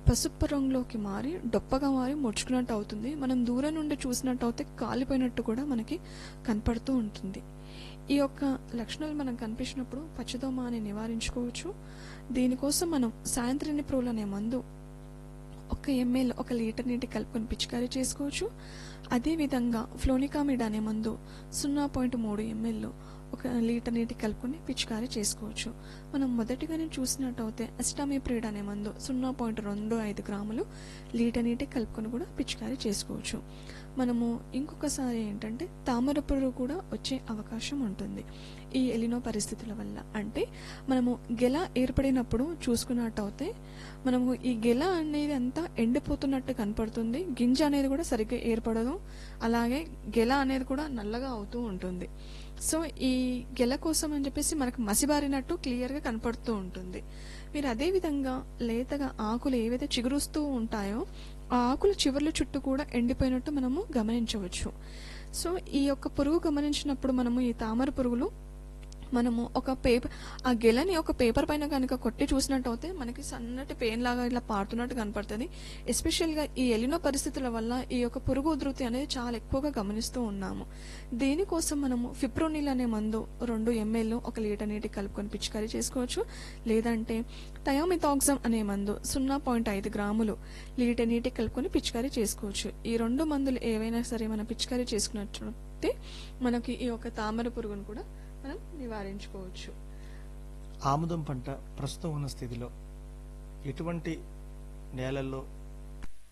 పసుపు రంగులోకి మారి డొప్పగా మారి ముడుచుకున్నట్టు అవుతుంది మనం దూరం నుండి చూసినట్టు అయితే కాలిపోయినట్టు కూడా మనకి కనపడుతూ ఉంటుంది ఈ యొక్క లక్షణాలు మనకు కనిపించినప్పుడు పచ్చదోమ అని నివారించుకోవచ్చు దీనికోసం మనం సాయంత్రం ప్రోల్ అనే మందు ఒక ఎంఎల్ ఒక లీటర్ నీటి కలుపుకొని పిచికారీ చేసుకోవచ్చు అదేవిధంగా ఫ్లోనికామిడ్ అనే మందు సున్నా పాయింట్ మూడు ఎంఎల్ ఒక లీటర్ నీటి కలుపుకొని పిచికారీ చేసుకోవచ్చు మనం మొదటిగానే చూసినట్టయితే అసిటామిప్రిడ్ అనే మందు సున్నా పాయింట్ రెండు ఐదు గ్రాములు లీటర్ నీటి కలుపుకొని కూడా పిచికారీ చేసుకోవచ్చు మనము ఇంకొకసారి ఏంటంటే తామర పురుగు కూడా వచ్చే అవకాశం ఉంటుంది ఈ ఎలినో పరిస్థితుల వల్ల అంటే మనము గెల ఏర్పడినప్పుడు చూసుకున్నట్టయితే మనము ఈ గెల అనేది అంతా ఎండిపోతున్నట్టు కనపడుతుంది గింజ అనేది కూడా సరిగ్గా ఏర్పడదు అలాగే గెల అనేది కూడా నల్లగా అవుతూ ఉంటుంది సో ఈ గెల కోసం అని చెప్పేసి మనకు మసిబారినట్టు క్లియర్గా కనపడుతూ ఉంటుంది మీరు అదే విధంగా లేతగా ఆకులు ఏవైతే చిగురుస్తూ ఉంటాయో ఆ ఆకుల చివర్ల చుట్టూ కూడా ఎండిపోయినట్టు మనము గమనించవచ్చు సో ఈ యొక్క పురుగు గమనించినప్పుడు మనము ఈ తామర పురుగులు మనము ఒక పేపర్ ఆ గెలని ఒక పేపర్ పైన కనుక కొట్టి చూసినట్టయితే మనకి సన్నటి పెయిన్ లాగా ఇట్లా పారుతున్నట్టు కనపడుతుంది ఎస్పెషల్గా ఈ ఎలినో పరిస్థితుల వల్ల ఈ యొక్క పురుగు ఉధృతి అనేది చాలా ఎక్కువగా గమనిస్తూ ఉన్నాము దీనికోసం మనము ఫిప్రోనిల్ అనే మందు రెండు ఎంఎల్ ఒక లీటర్ నీటి కలుపుకొని పిచికారీ చేసుకోవచ్చు లేదంటే థయోమిథాక్సమ్ అనే మందు సున్నా పాయింట్ ఐదు గ్రాములు లీటర్ నీటి కలుపుకొని పిచికారీ చేసుకోవచ్చు ఈ రెండు మందులు ఏవైనా సరే మనం పిచికారీ చేసుకున్నట్లయితే మనకి ఈ యొక్క తామర పురుగును కూడా మనం నివారించుకోవచ్చు ఆముదం పంట ప్రస్తుతం ఉన్న స్థితిలో ఎటువంటి నేలల్లో